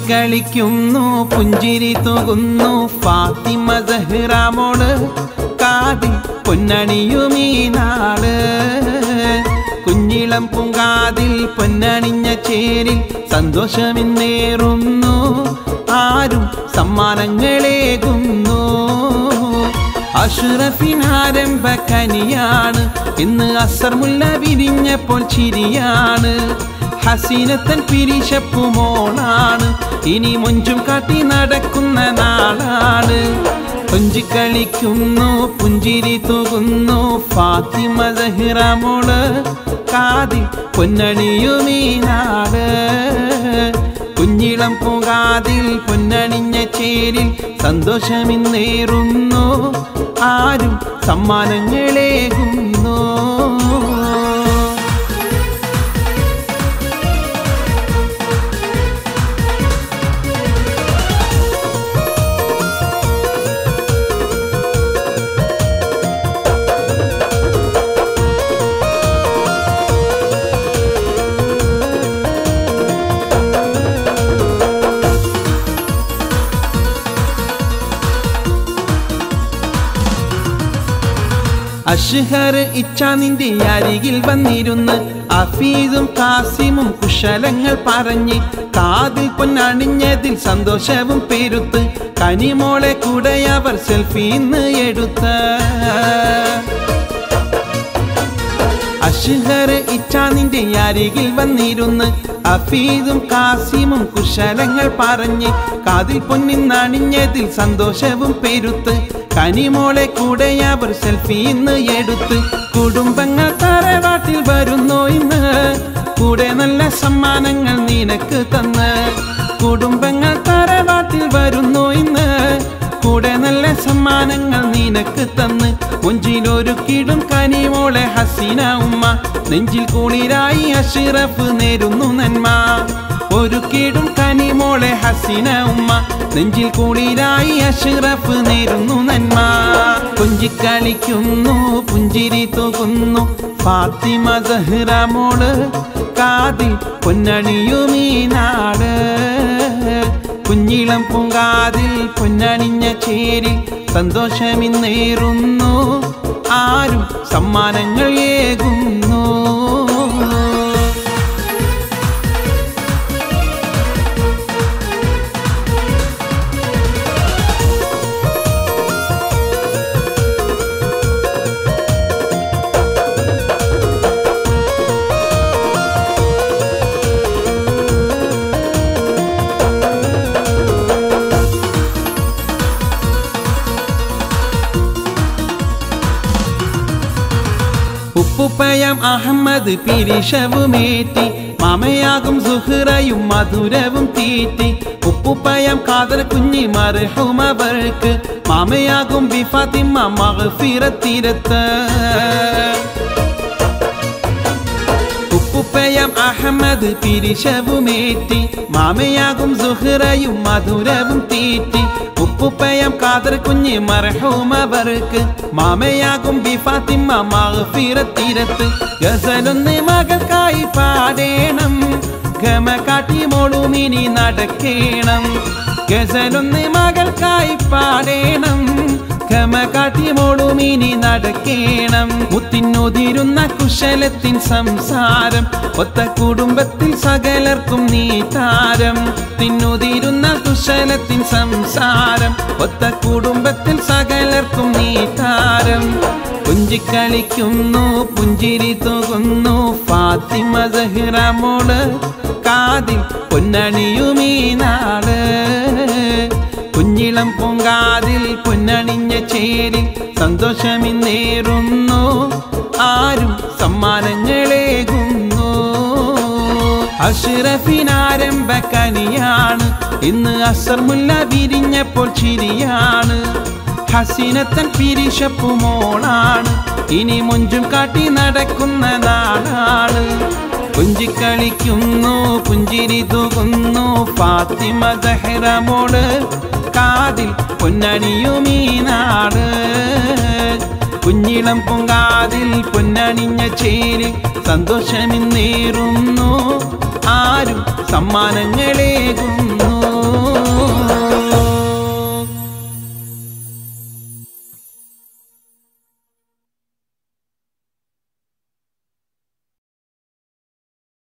പുഞ്ചിക്കളിക്കുന്നു പുഞ്ചിരി തൂകുന്നു ഫാത്തിമ സഹ്റാമോള് കാതിൽ പൊന്നണിയുമീ നാള് കുഞ്ഞിളം പൂങ്കാതിൽ പൊന്നണിഞ്ഞ ചേരിൽ സന്തോഷമിന്നേറുന്നു ആരും സമ്മാനങ്ങളേകുന്നു അഷുറഫിനാരംഭ കനിയാണ് ഇന്ന് അസർ മുല്ല വിരിഞ്ഞപ്പോൾ ചിരിയാണ് ഹസീനത്തൻ പിരിശപ്പുമോളാണ് ഇനി മൊഞ്ചും കാട്ടി നടക്കുന്ന നാളാണ് കൊഞ്ചിക്കളിക്കുന്നു പുഞ്ചിരി തൂകുന്നു ഫാത്തിമ സഹിറമോള് കാതിൽ പൊന്നണിയുമീ നാട് കുഞ്ഞിളം പൂകാതിൽ പൊന്നണിഞ്ഞ ചേരിൽ സന്തോഷമിന്നേറുന്നു ആരും സമ്മാനങ്ങളേകുന്നു അഷ്ഹർ ഇച്ഛ നിന്റെ അരികിൽ വന്നിരുന്ന് അഫീദും കാസിമും കുശലങ്ങൾ പറഞ്ഞ് കാതിൽ പൊന്നണിഞ്ഞതിൽ സന്തോഷവും പെരുത്ത് കനിമോളെ കൂടെ അവർ സെൽഫിന്ന് എടുത്ത അഷ്ഹർ ഇച്ഛ നിന്റെ അരികിൽ വന്നിരുന്ന് അഫീദും കാസിമും കുശലങ്ങൾ പറഞ്ഞ് കാതിൽ പൊന്നിന്നണിഞ്ഞതിൽ സന്തോഷവും പെരുത്ത് കനിമോളെ കൂടെ അവർ സെൽഫി ഇന്ന് എടുത്ത് കുടുംബങ്ങൾ തറവാട്ടിൽ വരുന്നു ഇന്ന് കൂടെ നല്ല സമ്മാനങ്ങൾ നിനക്ക് തന്ന് കുടുംബങ്ങൾ തറവാട്ടിൽ വരുന്നു ഇന്ന് കൂടെ നല്ല സമ്മാനങ്ങൾ നിനക്ക് തന്ന് മുഞ്ചിലൊരുക്കിടും കനിമോളെ ഹസീന ഉമ്മ നെഞ്ചിൽ കുളിരായി അഷിറഫ് നേരുന്നു നന്മ ഒരുക്കിടും കനിമോളെ ഹസീന ഉമ്മ നെഞ്ചിൽ കുളിരായി അഷിറഫ് നേരുന്നു നന്മ കുഞ്ചിക്കളിക്കുന്നു പുഞ്ചിരി തൂകുന്നു ഫാത്തിമ സഹ്റ മോള് കാതിൽ പൊന്നണിയുമീ നാട് കുഞ്ഞിളം പൂങ്കാതിൽ പൊന്നണിഞ്ഞ ചേരി സന്തോഷമിന്നേറുന്നു ആരും സമ്മാനങ്ങൾ ഏകുന്നു ഉപ്പുപ്പയം അഹമ്മദ് പിരിശവുമേറ്റി മാമയാകും സുഹ്റയും മധുരവും തീറ്റി ഉപ്പുപ്പയം കാതൽ കുഞ്ഞി മർഹുമവർക്ക് മാമയാകും ബിഫാത്തിമ്മ മഹഫിറത്തിരത്ത് ഉപ്പുപ്പയം അഹമ്മദ് പിരിശവുമേറ്റി മാമയാകും സുഹ്റയും മധുരവും തീറ്റി ഉപ്പുപ്പയം കാതർ കുഞ്ഞ് മർഹൂമവർക്ക് മാമയാകും ബിഫാത്തിമ്മ മഹഫിറത്തിരത്ത് ഗസലൊന്ന് മകൾക്കായി പാടേണം ഗമ കാട്ടി മോളുമിനി നടക്കേണം ഗസലൊന്ന് മകൾക്കായി പാടേണം ഗമ കാട്ടി മോളുമിനി നടക്കേണം മുത്തിനുതിരുന്ന കുശലത്തിൻ സംസാരം ഒത്ത കുടുംബത്തിൽ സകലർക്കും നീ താരം തിന്നുതിരുന്ന കുശലത്തിൻ സംസാരം ഒത്ത കുടുംബത്തിൽ സകലർക്കും നീ താരം പുഞ്ചിക്കളിക്കുന്നു പുഞ്ചിരി തൂകുന്നു ഫാത്തിമ സഹിറ മോള് കാതിൽ പൊന്നണിയുമീ നാട് കുഞ്ഞിളം പൂങ്കാതിൽ പൊന്നണിഞ്ഞ ചേരി സന്തോഷമിന്നേറുന്നു ആരും സമ്മാനങ്ങളേകുന്നു അഷ്റഫിനാരംഭ കനിയാണ് ഇന്ന് അസർ മുല്ല വിരിഞ്ഞപ്പോൾ ചിരിയാണ് ഹസീനത്തൻ പിരിശപ്പുമോളാണ് ഇനി മുഞ്ചും കാട്ടി നടക്കുന്ന നാടാണ് പുഞ്ചിക്കളിക്കുന്നു പുഞ്ചിരി തൂകുന്നു ഫാത്തിമ ദഹ്റമോള് കാതിൽ പൊന്നണിയുമീ നാട് കുഞ്ഞിളം പൊങ്കാതിൽ പൊന്നണിഞ്ഞ ചേരി സന്തോഷമിന്നേറുന്നു ആരും സമ്മാനങ്ങളേകുന്നു